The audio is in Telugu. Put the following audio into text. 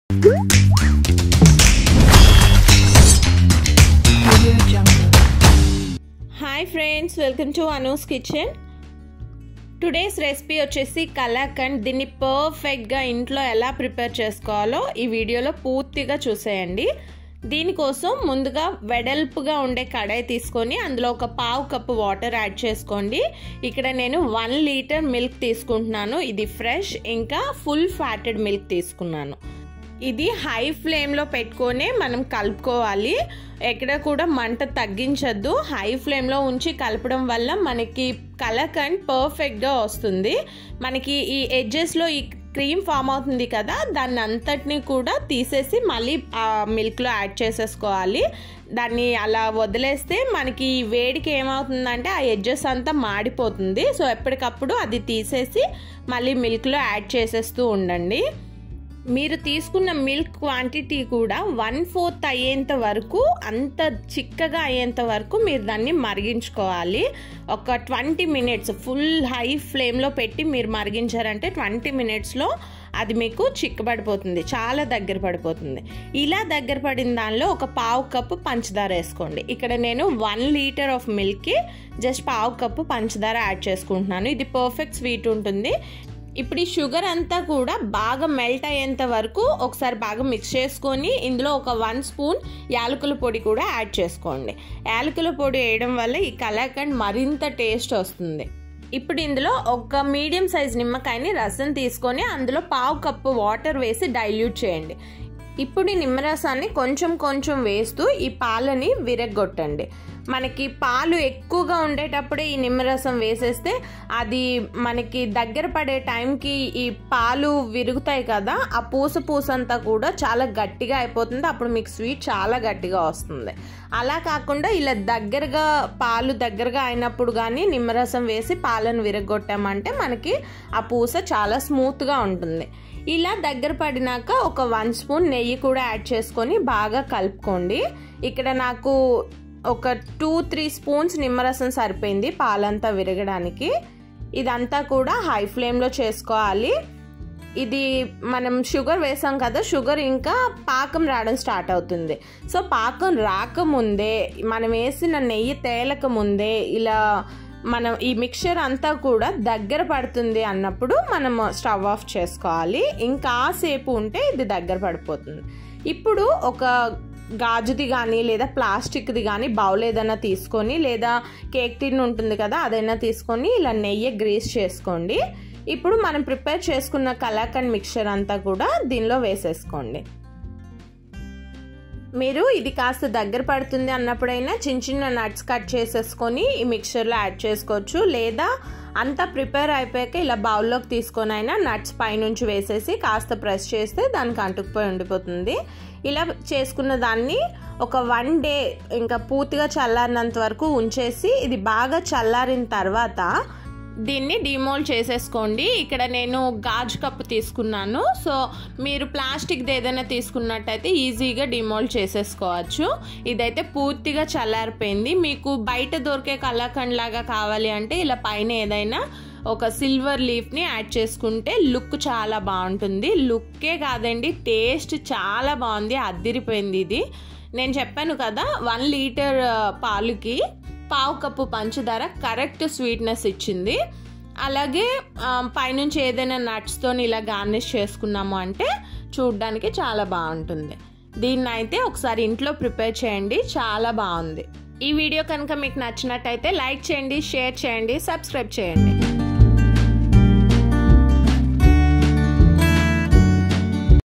hi friends welcome to Anu's kitchen today's recipe వచ్చేసి కలాకండ్ దీన్ని పర్ఫెక్ట్గా ఇంట్లో ఎలా ప్రిపేర్ చేసుకోవాలో ఈ వీడియోలో పూర్తిగా చూసేయండి దీనికోసం ముందుగా వెడల్పుగా ఉండే కడాయి తీసుకొని అందులో ఒక పావు కప్పు వాటర్ యాడ్ చేసుకోండి ఇక్కడ నేను వన్ లీటర్ మిల్క్ తీసుకుంటున్నాను ఇది ఫ్రెష్ ఇంకా ఫుల్ ఫ్యాటెడ్ మిల్క్ తీసుకున్నాను ఇది హై ఫ్లేమ్లో పెట్టుకొని మనం కలుపుకోవాలి ఎక్కడ కూడా మంట తగ్గించద్దు హై ఫ్లేమ్లో ఉంచి కలపడం వల్ల మనకి కలకండ్ పర్ఫెక్ట్గా వస్తుంది మనకి ఈ ఎడ్జెస్లో ఈ క్రీమ్ ఫామ్ అవుతుంది కదా దాన్ని అంతటిని కూడా తీసేసి మళ్ళీ ఆ మిల్క్లో యాడ్ చేసేసుకోవాలి దాన్ని అలా వదిలేస్తే మనకి వేడికి ఏమవుతుందంటే ఆ ఎడ్జెస్ అంతా మాడిపోతుంది సో ఎప్పటికప్పుడు అది తీసేసి మళ్ళీ మిల్క్లో యాడ్ చేసేస్తూ ఉండండి మీరు తీసుకున్న మిల్క్ క్వాంటిటీ కూడా వన్ ఫోర్త్ అయ్యేంత వరకు అంత చిక్కగా అయ్యేంత వరకు మీరు దాన్ని మరిగించుకోవాలి ఒక ట్వంటీ మినిట్స్ ఫుల్ హై ఫ్లేమ్లో పెట్టి మీరు మరిగించారంటే ట్వంటీ మినిట్స్లో అది మీకు చిక్కబడిపోతుంది చాలా దగ్గర పడిపోతుంది ఇలా దగ్గర పడిన దానిలో ఒక పావు కప్పు పంచదార వేసుకోండి ఇక్కడ నేను వన్ లీటర్ ఆఫ్ మిల్క్కి జస్ట్ పావు కప్పు పంచదార యాడ్ చేసుకుంటున్నాను ఇది పర్ఫెక్ట్ స్వీట్ ఉంటుంది ఇప్పుడు ఈ షుగర్ అంతా కూడా బాగా మెల్ట్ అయ్యేంత వరకు ఒకసారి బాగా మిక్స్ చేసుకొని ఇందులో ఒక వన్ స్పూన్ యాలకుల పొడి కూడా యాడ్ చేసుకోండి యాలకుల పొడి వేయడం వల్ల ఈ కలాకండ్ మరింత టేస్ట్ వస్తుంది ఇప్పుడు ఇందులో ఒక మీడియం సైజ్ నిమ్మకాయని రసం తీసుకొని అందులో పావు కప్పు వాటర్ వేసి డైల్యూట్ చేయండి ఇప్పుడు ఈ నిమ్మరసాన్ని కొంచెం కొంచెం వేస్తూ ఈ పాలని విరగొట్టండి మనకి పాలు ఎక్కువగా ఉండేటప్పుడే ఈ నిమ్మరసం వేసేస్తే అది మనకి దగ్గర పడే టైంకి ఈ పాలు విరుగుతాయి కదా ఆ పూస పూస అంతా కూడా చాలా గట్టిగా అయిపోతుంది అప్పుడు మీకు స్వీట్ చాలా గట్టిగా వస్తుంది అలా కాకుండా ఇలా దగ్గరగా పాలు దగ్గరగా అయినప్పుడు కానీ నిమ్మరసం వేసి పాలను విరగొట్టామంటే మనకి ఆ పూస చాలా స్మూత్గా ఉంటుంది ఇలా దగ్గర పడినాక ఒక వన్ స్పూన్ నెయ్యి కూడా యాడ్ చేసుకొని బాగా కలుపుకోండి ఇక్కడ నాకు ఒక టూ త్రీ స్పూన్స్ నిమ్మరసం సరిపోయింది పాలంతా విరగడానికి ఇదంతా కూడా హై ఫ్లేమ్లో చేసుకోవాలి ఇది మనం షుగర్ వేసాం కదా షుగర్ ఇంకా పాకం రావడం స్టార్ట్ అవుతుంది సో పాకం రాకముందే మనం వేసిన నెయ్యి తేలక ముందే ఇలా మనం ఈ మిక్చర్ అంతా కూడా దగ్గర పడుతుంది అన్నప్పుడు మనం స్టవ్ ఆఫ్ చేసుకోవాలి ఇంకాసేపు ఉంటే ఇది దగ్గర పడిపోతుంది ఇప్పుడు ఒక గాజుది కానీ లేదా ప్లాస్టిక్ది కానీ బౌల్ ఏదైనా తీసుకొని లేదా కేక్ టిన్ ఉంటుంది కదా అదైనా తీసుకొని ఇలా నెయ్యి గ్రీస్ చేసుకోండి ఇప్పుడు మనం ప్రిపేర్ చేసుకున్న కలాకండ్ మిక్చర్ అంతా కూడా దీనిలో వేసేసుకోండి మీరు ఇది కాస్త దగ్గర పడుతుంది అన్నప్పుడైనా చిన్న చిన్న నట్స్ కట్ చేసేసుకొని ఈ మిక్చర్లో యాడ్ చేసుకోవచ్చు లేదా అంతా ప్రిపేర్ అయిపోయాక ఇలా బౌల్లోకి తీసుకొని అయినా నట్స్ పైనుంచి వేసేసి కాస్త ప్రెస్ చేస్తే దానికి అంటుకుపోయి ఉండిపోతుంది ఇలా చేసుకున్న దాన్ని ఒక వన్ డే ఇంకా పూర్తిగా చల్లారినంత వరకు ఉంచేసి ఇది బాగా చల్లారిన తర్వాత దీన్ని డిమోల్డ్ చేసేసుకోండి ఇక్కడ నేను గాజు కప్పు తీసుకున్నాను సో మీరు ప్లాస్టిక్ది ఏదైనా తీసుకున్నట్టయితే ఈజీగా డిమోల్డ్ చేసేసుకోవచ్చు ఇదైతే పూర్తిగా చల్లారిపోయింది మీకు బయట దొరికే కలాకండ్ లాగా కావాలి అంటే ఇలా పైన ఏదైనా ఒక సిల్వర్ లీఫ్ని యాడ్ చేసుకుంటే లుక్ చాలా బాగుంటుంది లుక్కే కాదండి టేస్ట్ చాలా బాగుంది అద్దిరిపోయింది ఇది నేను చెప్పాను కదా వన్ లీటర్ పాలుకి పావు కప్పు పంచదార కరెక్ట్ స్వీట్నెస్ ఇచ్చింది అలాగే పైనుంచి ఏదైనా నట్స్తో ఇలా గార్నిష్ చేసుకున్నాము అంటే చూడ్డానికి చాలా బాగుంటుంది దీన్ని అయితే ఒకసారి ఇంట్లో ప్రిపేర్ చేయండి చాలా బాగుంది ఈ వీడియో కనుక మీకు నచ్చినట్టయితే లైక్ చేయండి షేర్ చేయండి సబ్స్క్రైబ్ చేయండి